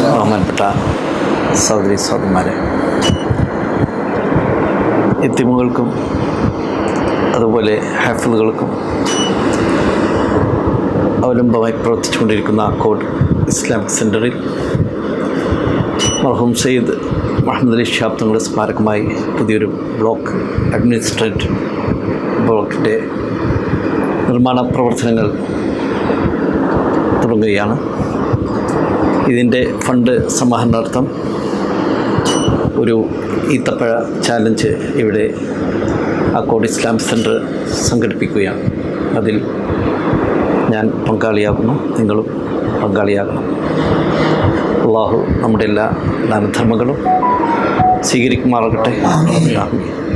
ബഹുമാനപ്പെട്ട സഹോദരി സഹോദരന്മാരെ എത്തിമുകൾക്കും അതുപോലെ ഹാഫിളുകൾക്കും അവലംബമായി പ്രവർത്തിച്ചുകൊണ്ടിരിക്കുന്ന അക്കോഡ് ഇസ്ലാമിക് സെൻറ്ററിൽ മർഹൂം സയ്യിദ് മുഹമ്മദ് അലി ഷാബ് തങ്ങളുടെ സ്മാരകമായി പുതിയൊരു ബ്ലോക്ക് അഡ്മിനിസ്ട്രേറ്റീവ് ബ്ലോക്കിൻ്റെ നിർമ്മാണ പ്രവർത്തനങ്ങൾ തുടങ്ങുകയാണ് ഇതിൻ്റെ ഫണ്ട് സമാഹരണാർത്ഥം ഒരു ഈത്തപ്പഴ ചാലഞ്ച് ഇവിടെ അക്കോഡ് ഇസ്ലാം സെൻറ്റർ സംഘടിപ്പിക്കുകയാണ് അതിൽ ഞാൻ പങ്കാളിയാകുന്നു നിങ്ങളും പങ്കാളിയാകണം അള്ളാഹു നമ്മുടെ എല്ലാ ദാനധർമ്മങ്ങളും സ്വീകരിക്കുമാറാകട്ടെ ആമീൻ